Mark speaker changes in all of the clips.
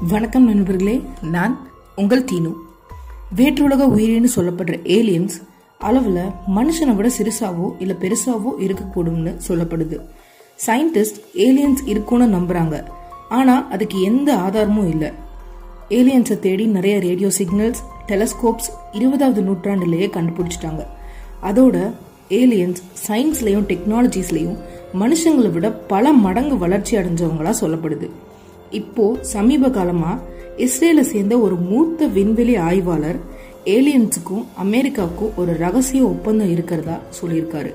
Speaker 1: வணக்கம் நண்பர்களே நான் உங்கள் தீனு வேற்றுலக உயிரின்னு சொல்லப்படுற ஏலியன்ஸ் அளவில் மனுஷனை விட சிறுசாவோ இல்லை பெருசாவோ இருக்கக்கூடும்னு சொல்லப்படுது சயின்டிஸ்ட் ஏலியன்ஸ் இருக்கும்னு நம்புறாங்க ஆனால் அதுக்கு எந்த ஆதாரமும் இல்லை ஏலியன்ஸை தேடி நிறைய ரேடியோ சிக்னல்ஸ் டெலஸ்கோப்ஸ் இருபதாவது நூற்றாண்டுலேயே கண்டுபிடிச்சிட்டாங்க அதோட ஏலியன்ஸ் சயின்ஸ்லையும் டெக்னாலஜிஸ்லையும் மனுஷங்களை விட பல மடங்கு வளர்ச்சி அடைஞ்சவங்களா சொல்லப்படுது இப்போ சமீப காலமா இஸ்ரேலை சேர்ந்த ஒரு மூத்த விண்வெளி ஆய்வாளர் ஏலியன்ஸுக்கும் அமெரிக்காவுக்கும் ஒரு ரகசிய ஒப்பந்தம் இருக்கிறதா சொல்லியிருக்காரு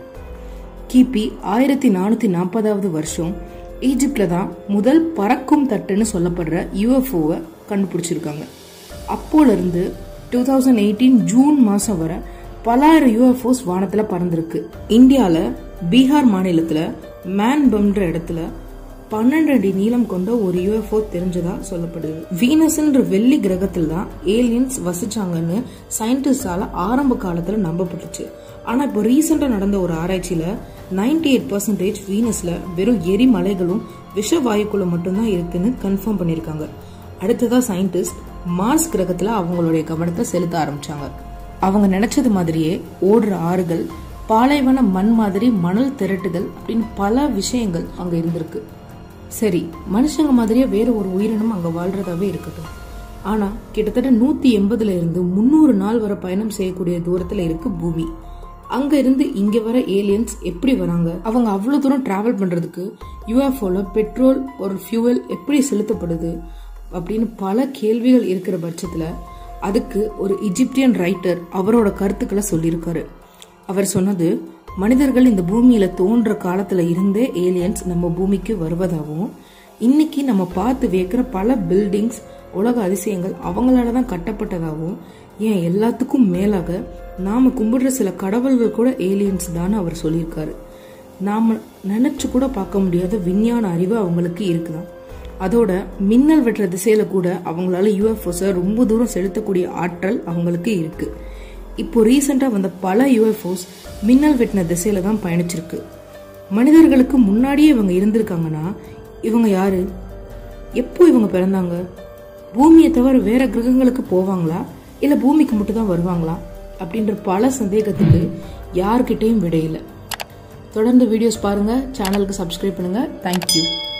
Speaker 1: கிபி ஆயிரத்தி நானூத்தி நாற்பதாவது வருஷம் ஈஜிப்ட்ல தான் முதல் பறக்கும் தட்டுன்னு சொல்லப்படுற யூஎஃப்ஓவை கண்டுபிடிச்சிருக்காங்க அப்போல இருந்து டூ தௌசண்ட் எயிட்டீன் ஜூன் மாசம் வரை பலாயிரம் யூஎஃப்ஓஸ் வானத்துல பறந்திருக்கு இந்தியால பீகார் மாநிலத்துல மேன்பம்ன்ற இடத்துல பன்னெண்டு அடி நீளம் கொண்ட ஒரு யூஎஃப்ஓ தெரிஞ்சதா சொல்லப்படுது வீனஸ்ன்ற வெள்ளி கிரகத்தில் தான் ஏலியன்ஸ் வசிச்சாங்கன்னு சயின்டிஸ்டால ஆரம்ப காலத்துல நம்பப்பட்டுச்சு ஆனா இப்போ ரீசெண்டா நடந்த ஒரு ஆராய்ச்சியில நைன்டி எயிட் பர்சன்டேஜ் வீனஸ்ல வெறும் எரிமலைகளும் விஷ வாயுக்களும் மட்டும்தான் இருக்குன்னு கன்ஃபார்ம் பண்ணிருக்காங்க அடுத்ததா சயின்டிஸ்ட் மார்ஸ் கிரகத்துல அவங்களுடைய கவனத்தை செலுத்த ஆரம்பிச்சாங்க அவங்க நினைச்சது மாதிரியே ஓடுற ஆறுகள் பாலைவன மண் மாதிரி மணல் திரட்டுதல் அப்படின்னு பல விஷயங்கள் அங்க இருந்திருக்கு சரி மனுஷங்க மாதிரியே வேற ஒரு உயிரினம் அங்க வாழ்றதாவே இருக்கட்டும் ஆனா கிட்டத்தட்ட நூத்தி எண்பதுல இருந்து முன்னூறு நாள் வரை பயணம் செய்யக்கூடிய தூரத்துல இருக்கு பூமி அங்க இருந்து இங்க வர ஏலியன்ஸ் எப்படி வராங்க அவங்க அவ்வளவு தூரம் டிராவல் பண்றதுக்கு யூஎஃப்ஓல பெட்ரோல் ஒரு ஃபியூவல் எப்படி செலுத்தப்படுது அப்படின்னு பல கேள்விகள் இருக்கிற பட்சத்துல அதுக்கு ஒரு இஜிப்தியன் ரைட்டர் அவரோட கருத்துக்களை சொல்லியிருக்காரு அவர் சொன்னது மனிதர்கள் இந்த பூமியில தோன்ற காலத்துல இருந்தே ஏலியன்ஸ் நம்ம பூமிக்கு வருவதாகவும் இன்னைக்கு நம்ம பார்த்து வைக்கிற பல பில்டிங்ஸ் உலக அதிசயங்கள் அவங்களால தான் கட்டப்பட்டதாகவும் ஏன் எல்லாத்துக்கும் மேலாக நாம கும்பிடுற சில கடவுள்கள் கூட ஏலியன்ஸ் தான் அவர் சொல்லியிருக்காரு நாம நினைச்சு கூட பார்க்க முடியாத விஞ்ஞான அறிவு அவங்களுக்கு இருக்குதான் அதோட மின்னல் வெட்டுற திசையில கூட அவங்களால யூஎஃப்ஓஸை ரொம்ப தூரம் செலுத்தக்கூடிய ஆற்றல் அவங்களுக்கு இருக்கு இப்போ ரீசெண்டா வந்த பல யூஎஃப்ஓஸ் மின்னல் வெட்டின திசையில தான் பயணிச்சிருக்கு மனிதர்களுக்கு முன்னாடியே இவங்க இருந்திருக்காங்கன்னா இவங்க யாரு எப்போ இவங்க பிறந்தாங்க பூமியை தவிர வேற கிரகங்களுக்கு போவாங்களா இல்ல பூமிக்கு மட்டும் தான் வருவாங்களா அப்படின்ற பல சந்தேகத்துக்கு யார்கிட்டயும் விடையில்லை தொடர்ந்து வீடியோஸ் பாருங்க சேனலுக்கு சப்ஸ்கிரைப் பண்ணுங்க தேங்க்யூ